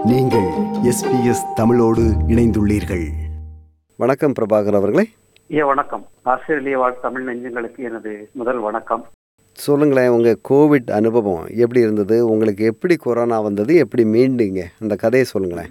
நீங்கள் எஸ்பிஎஸ் தமிழோடு இணைந்துள்ளீர்கள் வணக்கம் பிரபாகர் அவர்களே ஐயா வணக்கம் ஆஸ்திரேலிய வாழ் தமிழ் நெஞ்சங்களுக்கு எனது முதல் வணக்கம் சொல்லுங்களேன் உங்கள் கோவிட் அனுபவம் எப்படி இருந்தது உங்களுக்கு எப்படி கொரோனா வந்தது எப்படி மீண்டுங்க அந்த கதையை சொல்லுங்களேன்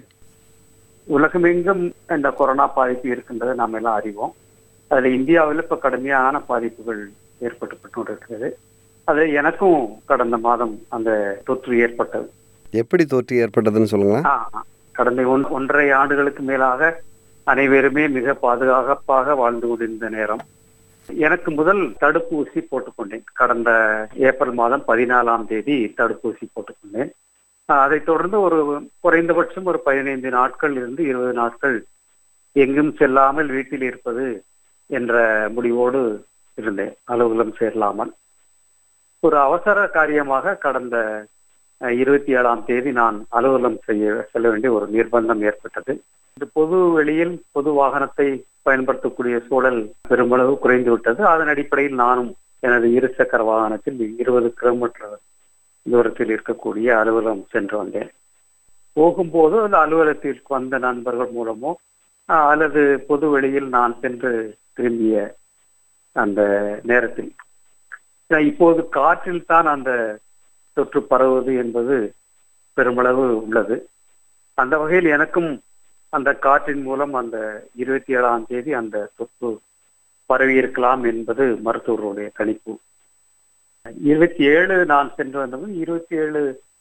உலகமெங்கும் இந்த கொரோனா பாதிப்பு இருக்கின்றதை நாம் எல்லாம் அறிவோம் அதில் இந்தியாவில் இப்போ கடுமையான பாதிப்புகள் ஏற்பட்டு இருக்கிறது அது எனக்கும் கடந்த மாதம் அந்த தொற்று ஏற்பட்டது எப்படி தொற்று ஏற்பட்டதுன்னு சொல்லுங்களேன் ஆ, ஆ. கடந்த ஒன் ஒன்றரை ஆண்டுகளுக்கு மேலாக அனைவருமே மிக பாதுகாப்பாக வாழ்ந்து கொண்டிருந்த நேரம் எனக்கு முதல் தடுப்பூசி போட்டுக்கொண்டேன் கடந்த ஏப்ரல் மாதம் பதினாலாம் தேதி தடுப்பூசி போட்டுக்கொண்டேன் ஆ, அதைத் தொடர்ந்து ஒரு குறைந்தபட்சம் ஒரு பதினைந்து நாட்கள் இருந்து இருபது நாட்கள் எங்கும் செல்லாமல் வீட்டில் இருப்பது என்ற முடிவோடு இருந்தேன் அலுவலகம் சேரலாமல் ஒரு அவசர காரியமாக கடந்த அஹ், இருபத்தி ஏழாம் தேதி நான் அலுவலகம் செய்ய செல்ல வேண்டிய ஒரு நிர்பந்தம் ஏற்பட்டது இந்த பொது வெளியில் பொது வாகனத்தை பயன்படுத்தக்கூடிய சூழல் பெருமளவு குறைந்து விட்டது அதன் அடிப்படையில் நானும் எனது இருசக்கர வாகனத்தில் இருபது கிலோமீட்டர் தூரத்தில் இருக்கக்கூடிய அலுவலகம் சென்று வந்தேன் போகும்போது அந்த அலுவலகத்திற்கு வந்த நண்பர்கள் மூலமோ அஹ், அல்லது பொது வெளியில் நான் சென்று திரும்பிய அந்த நேரத்தில் அஹ், இப்போது காற்றில் தான் அந்த தொற்று பரவுவது என்பது பெருமளவு உள்ளது அந்த வகையில் எனக்கும் அந்த காற்றின் மூலம் அந்த இருபத்தி ஏழாம் தேதி அந்த தொற்று பரவி இருக்கலாம் என்பது மருத்துவர்களுடைய கணிப்பு இருபத்தி ஏழு நான் சென்று வந்தது இருபத்தி ஏழு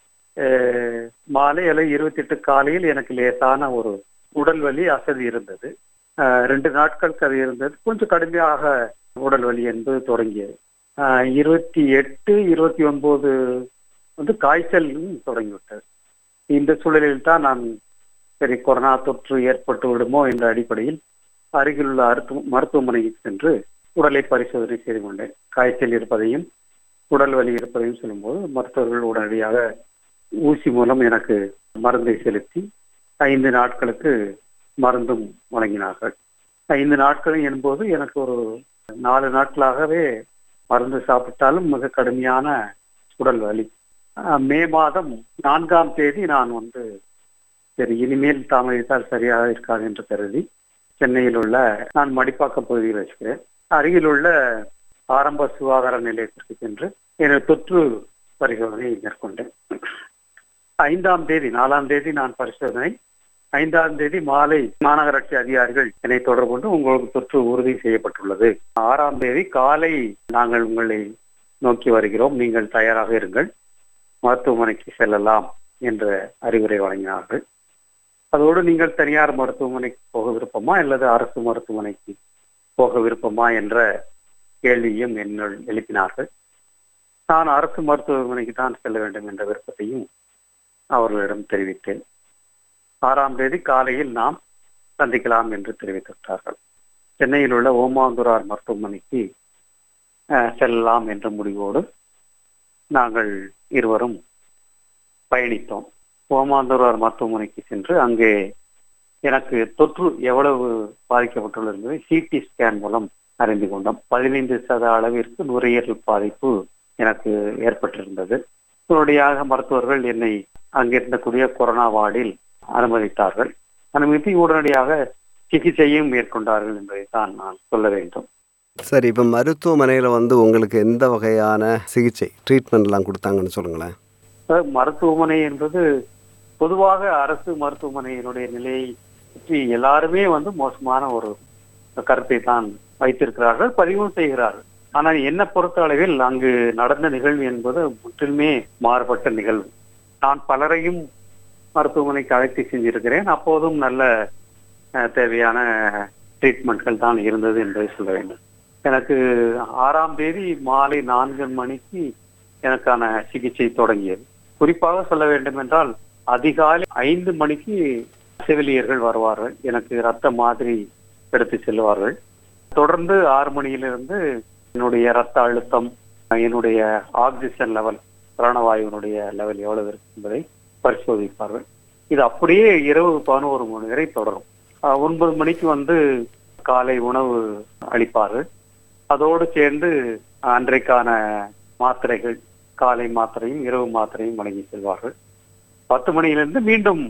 அஹ், மாலை அல்லது இருபத்தி எட்டு காலையில் எனக்கு லேசான ஒரு உடல் வலி அசதி இருந்தது அஹ், ரெண்டு நாட்களுக்கு அது இருந்தது கொஞ்சம் கடுமையாக உடல் வலி என்பது தொடங்கியது அஹ், இருபத்தி எட்டு இருபத்தி ஒன்பது வந்து காய்ச்சலும் தொடங்கிவிட்டது இந்த சூழலில் தான் நான் சரி கொரோனா தொற்று ஏற்பட்டு விடுமோ என்ற அடிப்படையில் அருகிலுள்ள அருத்து மருத்துவமனைக்கு சென்று உடலை பரிசோதனை செய்து கொண்டேன் காய்ச்சல் இருப்பதையும் உடல் வலி இருப்பதையும் சொல்லும்போது மருத்துவர்கள் உடனடியாக ஊசி மூலம் எனக்கு மருந்தை செலுத்தி ஐந்து நாட்களுக்கு மருந்தும் வழங்கினார்கள் ஐந்து நாட்கள் என்போது எனக்கு ஒரு நாலு நாட்களாகவே மருந்து சாப்பிட்டாலும் மிக கடுமையான உடல் வலி அஹ் மே மாதம் நான்காம் தேதி நான் வந்து சரி இனிமேல் தாமதித்தால் சரியாக இருக்காது என்று கருதி சென்னையில் உள்ள நான் மடிப்பாக்கம் பகுதியில் வச்சுக்கிறேன் அருகில் உள்ள ஆரம்ப சுகாதார நிலையத்திற்கு சென்று எனது தொற்று பரிசோதனை மேற்கொண்டேன் ஐந்தாம் தேதி நாலாம் தேதி நான் பரிசோதனை ஐந்தாம் தேதி மாலை மாநகராட்சி அதிகாரிகள் என்னை தொடர்பு கொண்டு உங்களுக்கு தொற்று உறுதி செய்யப்பட்டுள்ளது ஆறாம் தேதி காலை நாங்கள் உங்களை நோக்கி வருகிறோம் நீங்கள் தயாராக இருங்கள் மருத்துவமனைக்கு செல்லலாம் என்ற அறிவுரை வழங்கினார்கள் அதோடு நீங்கள் தனியார் மருத்துவமனைக்கு போக விருப்பமா அல்லது அரசு மருத்துவமனைக்கு போக விருப்பமா என்ற கேள்வியும் என்னுள் எழுப்பினார்கள் நான் அரசு மருத்துவமனைக்கு தான் செல்ல வேண்டும் என்ற விருப்பத்தையும் அவர்களிடம் தெரிவித்தேன் ஆறாம் தேதி காலையில் நாம் சந்திக்கலாம் என்று தெரிவித்துவிட்டார்கள் சென்னையில் உள்ள ஓமாந்துரார் மருத்துவமனைக்கு அஹ், செல்லலாம் என்ற முடிவோடு நாங்கள் இருவரும் பயணித்தோம் ஓமாந்தூரார் மருத்துவமனைக்கு சென்று அங்கே எனக்கு தொற்று எவ்வளவு பாதிக்கப்பட்டுள்ளது என்பதை சிடி ஸ்கேன் மூலம் அறிந்து கொண்டோம் பதினைந்து சத அளவிற்கு நுரையீரல் பாதிப்பு எனக்கு ஏற்பட்டிருந்தது உடனடியாக மருத்துவர்கள் என்னை அங்கிருந்தக்கூடிய கொரோனா வார்டில் அனுமதித்தார்கள் அனுமதித்து உடனடியாக சிகிச்சையும் மேற்கொண்டார்கள் என்பதைத்தான் நான் சொல்ல வேண்டும் சரி இப்போ மருத்துவமனையில் வந்து உங்களுக்கு எந்த வகையான சிகிச்சை ட்ரீட்மெண்ட்லாம் கொடுத்தாங்கன்னு சொல்லுங்களேன் அதாவது மருத்துவமனை என்பது பொதுவாக அரசு மருத்துவமனையினுடைய நிலையை பற்றி எல்லாருமே வந்து மோசமான ஒரு கருத்தை தான் வைத்திருக்கிறார்கள் பதிவும் செய்கிறார்கள் ஆனால் என்னை பொறுத்த அளவில் அங்கு நடந்த நிகழ்வு என்பது முற்றிலுமே மாறுபட்ட நிகழ்வு நான் பலரையும் மருத்துவமனைக்கு அழைத்து செஞ்சிருக்கிறேன் அப்போதும் நல்ல அஹ், தேவையான ட்ரீட்மெண்ட்கள் தான் இருந்தது என்பதை சொல்ல வேண்டும் எனக்கு ஆறாம் தேதி மாலை நான்கு மணிக்கு எனக்கான சிகிச்சை தொடங்கியது குறிப்பாக சொல்ல வேண்டும் என்றால் அதிகாலை ஐந்து மணிக்கு செவிலியர்கள் வருவார்கள் எனக்கு ரத்த மாதிரி எடுத்து செல்வார்கள் தொடர்ந்து ஆறு மணியிலிருந்து என்னுடைய ரத்த அழுத்தம் என்னுடைய ஆக்சிஜன் லெவல் பிராணவாயுவினுடைய லெவல் எவ்வளவு இருக்கு என்பதை பரிசோதிப்பார்கள் இது அப்படியே இரவு பதினோரு மணி வரை தொடரும் அஹ் ஒன்பது மணிக்கு வந்து காலை உணவு அளிப்பார்கள் அதோடு சேர்ந்து அன்றைக்கான மாத்திரைகள் காலை மாத்திரையும் இரவு மாத்திரையும் வழங்கி செல்வார்கள் பத்து மணியிலிருந்து மீண்டும்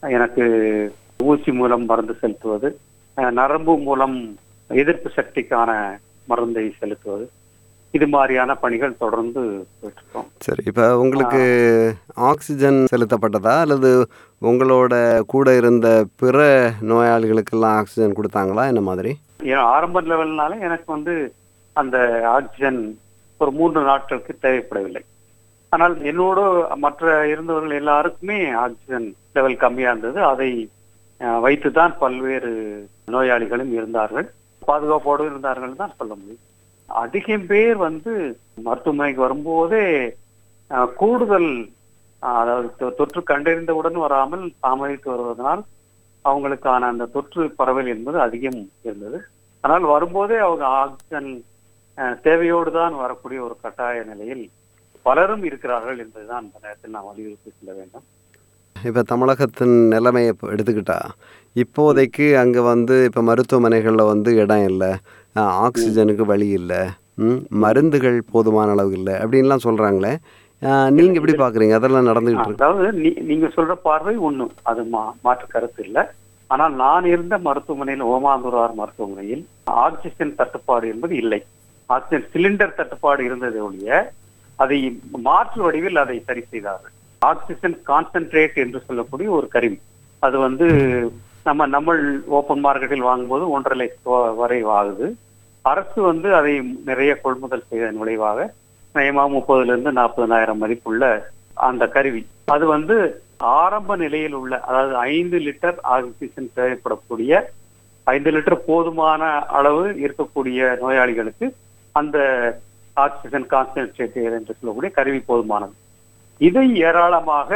எனக்கு ஊசி மூலம் மருந்து செலுத்துவது அஹ், நரம்பு மூலம் எதிர்ப்பு சக்திக்கான மருந்தை செலுத்துவது இது மாதிரியான பணிகள் தொடர்ந்து போயிட்டு இருக்கோம் சரி இப்போ உங்களுக்கு ஆக்சிஜன் செலுத்தப்பட்டதா அல்லது உங்களோட கூட இருந்த பிற நோயாளிகளுக்கெல்லாம் ஆக்சிஜன் கொடுத்தாங்களா என்ன மாதிரி ஏன்னா ஆரம்ப லெவல்னால எனக்கு வந்து அந்த ஆக்சிஜன் ஒரு மூன்று நாட்களுக்கு தேவைப்படவில்லை ஆனால் என்னோட மற்ற இருந்தவர்கள் எல்லாருக்குமே ஆக்சிஜன் லெவல் கம்மியா இருந்தது அதை அஹ், வைத்துதான் பல்வேறு நோயாளிகளும் இருந்தார்கள் பாதுகாப்போடு இருந்தார்கள் தான் சொல்ல முடியும் அதிகம் பேர் வந்து மருத்துவமனைக்கு வரும்போதே அஹ், கூடுதல் அஹ், அதாவது தொ- தொற்று கண்டறிந்தவுடன் வராமல் தாமதித்து வருவதனால் அவங்களுக்கான அந்த தொற்று பரவல் என்பது அதிகம் இருந்தது ஆனால் வரும்போதே அவங்க ஆக்சிஜன் அஹ், தேவையோடு தான் வரக்கூடிய ஒரு கட்டாய நிலையில் பலரும் இருக்கிறார்கள் என்பதுதான் இந்த நேரத்தில் நான் வலியுறுத்தி சொல்ல வேண்டும் இப்போ தமிழகத்தின் நிலைமையை இப்போ எடுத்துக்கிட்டா இப்போதைக்கு அங்கே வந்து இப்போ மருத்துவமனைகளில் வந்து இடம் இல்லை அஹ், ஆக்சிஜனுக்கு வழி இல்லை ம், மருந்துகள் போதுமான அளவு இல்லை அப்படின்லாம் சொல்கிறாங்களே நீங்கள் எப்படி பார்க்குறீங்க அதெல்லாம் நடந்துக்கிட்டு இருக்கு அதாவது நீ- நீங்க சொல்ற பார்வை ஒண்ணு அது மா- மாற்று கருத்து இல்ல ஆனால் நான் இருந்த மருத்துவமனையில் ஓமாந்தூரார் மருத்துவமனையில் ஆக்சிஜன் தட்டுப்பாடு என்பது இல்லை ஆக்சிஜன் சிலிண்டர் தட்டுப்பாடு இருந்ததை ஒழிய அதை மாற்று வடிவில் அதை சரி செய்தார்கள் ஆக்சிஜன் கான்சென்ட்ரேட் என்று சொல்லக்கூடிய ஒரு கருவி அது வந்து நம்ம நம்ம ஓப்பன் மார்க்கெட்டில் வாங்கும்போது ஒன்றரை லட்சம் வரை ஆகுது அரசு வந்து அதை நிறைய கொள்முதல் செய்ததன் விளைவாக நயமா முப்பதுல இருந்து நாற்பதனாயிரம் மதிப்புள்ள அந்த கருவி அது வந்து ஆரம்ப நிலையில் உள்ள அதாவது ஐந்து லிட்டர் ஆக்சிஜன் தேவைப்படக்கூடிய ஐந்து லிட்டர் போதுமான அளவு இருக்கக்கூடிய நோயாளிகளுக்கு அந்த ஆக்சிஜன் கான்சென்ட்ரேட்டர் என்று சொல்லக்கூடிய கருவி போதுமானது இதை ஏராளமாக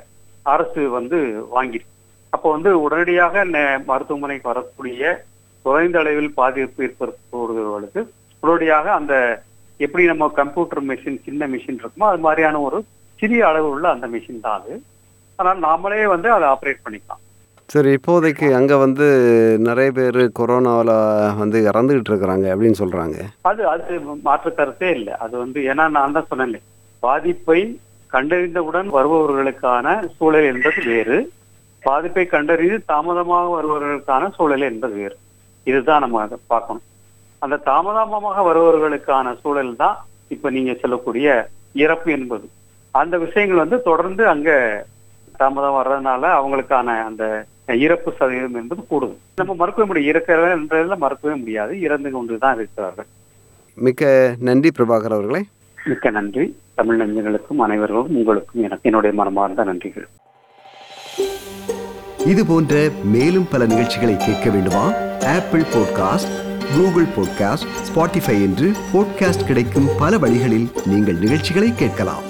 அரசு வந்து வாங்கிருக்கு அப்போ வந்து உடனடியாக ந- மருத்துவமனைக்கு வரக்கூடிய குறைந்த அளவில் பாதிப்பு ஏற்படுபவர்களுக்கு உடனடியாக அந்த எப்படி நம்ம கம்ப்யூட்டர் மிஷின் சின்ன மிஷின் இருக்குமோ அது மாதிரியான ஒரு சிறிய அளவு உள்ள அந்த மிஷின் தான் அது ஆனால் நாமளே வந்து அதை ஆப்ரேட் பண்ணிக்கலாம் சரி இப்போதைக்கு அங்கே வந்து நிறைய பேர் கொரோனாவில் வந்து இறந்துக்கிட்டு இருக்கிறாங்க அப்படின்னு சொல்கிறாங்க அது அது மாற்று கருத்தே இல்லை அது வந்து ஏன்னா நான் தான் சொன்னேன் பாதிப்பை கண்டறிந்தவுடன் வருபவர்களுக்கான சூழல் என்பது வேறு பாதிப்பை கண்டறிந்து தாமதமாக வருபவர்களுக்கான சூழல் என்பது வேறு இதுதான் நம்ம அதை பார்க்கணும் அந்த தாமதமாக வருபவர்களுக்கான சூழல் தான் இப்ப நீங்க சொல்லக்கூடிய இறப்பு என்பது அந்த விஷயங்கள் வந்து தொடர்ந்து அங்க தாமதம் வர்றதுனால அவங்களுக்கான அந்த இறப்பு சதவீதம் என்பது கூடுது நம்ம மறுக்கவே முடியும் இருக்கிறதுல மறுக்கவே முடியாது இறந்து கொண்டு தான் இருக்கிறார்கள் மிக்க நன்றி பிரபாகர் அவர்களே மிக்க நன்றி தமிழ் நெஞ்சங்களுக்கும் அனைவருக்கும் உங்களுக்கும் எனக்கு என்னுடைய மனமார்ந்த நன்றிகள் இது போன்ற மேலும் பல நிகழ்ச்சிகளை கேட்க வேண்டுமா Apple podcast Google podcast Spotify என்று பாட்காஸ்ட் கிடைக்கும் பல வழிகளில் நீங்கள் நிகழ்ச்சிகளை கேட்கலாம்